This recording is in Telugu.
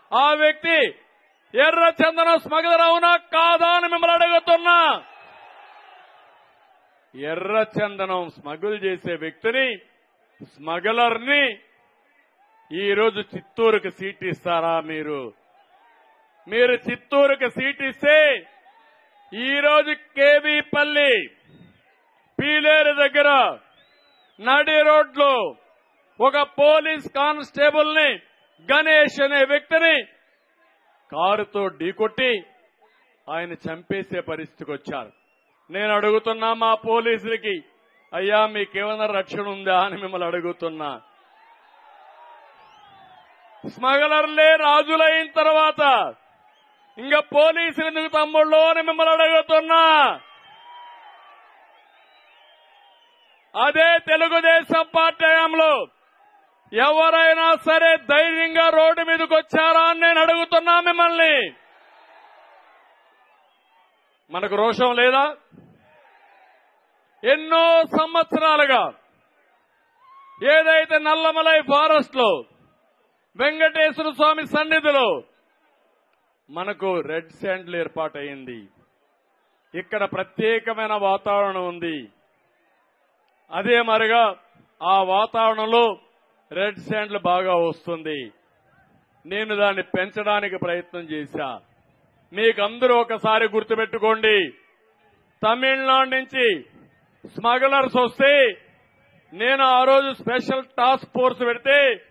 ఆ వ్యక్తి ఎర్ర చందనం స్మగ్లర్ అవునా కాదా అని మిమ్మల్ని అడుగుతున్నా ఎర్ర చందనం స్మగుల్ చేసే వ్యక్తిని స్మగ్లర్ ని ఈ రోజు చిత్తూరుకు సీట్ ఇస్తారా మీరు మీరు చిత్తూరుకు సీట్ ఇస్తే ఈ రోజు కేవీపల్లి పీలేరు దగ్గర నడి రోడ్లో ఒక పోలీస్ కానిస్టేబుల్ ని గణేష్ అనే వ్యక్తిని కారుతో ఢీకొట్టి ఆయన చంపేసే పరిస్థితికి వచ్చారు నేను అడుగుతున్నా మా పోలీసులకి అయ్యా మీకేమైనా రక్షణ ఉందా అని మిమ్మల్ని అడుగుతున్నా స్మగ్లర్లే రాజులైన తర్వాత ఇంకా పోలీసులు ఎందుకు తమ్ముళ్ళు అని మిమ్మల్ని అడుగుతున్నా అదే తెలుగుదేశం పార్టీ హయాంలో ఎవరైనా సరే ధైర్యంగా రోడ్డు మీదకి వచ్చారా అని నేను అడుగుతున్నా మిమ్మల్ని మనకు రోషం లేదా ఎన్నో సంవత్సరాలుగా ఏదైతే నల్లమలై ఫారెస్ట్ లో వెంకటేశ్వర స్వామి సన్నిధిలో మనకు రెడ్ శాండ్లు ఏర్పాటైంది ఇక్కడ ప్రత్యేకమైన వాతావరణం ఉంది అదే మరిగా ఆ వాతావరణంలో రెడ్ శాండ్లు బాగా వస్తుంది నేను దాన్ని పెంచడానికి ప్రయత్నం చేశా మీకు అందరూ ఒకసారి గుర్తుపెట్టుకోండి తమిళనాడు నుంచి స్మగ్లర్స్ వస్తే నేను ఆ రోజు స్పెషల్ టాస్క్ ఫోర్స్ పెడితే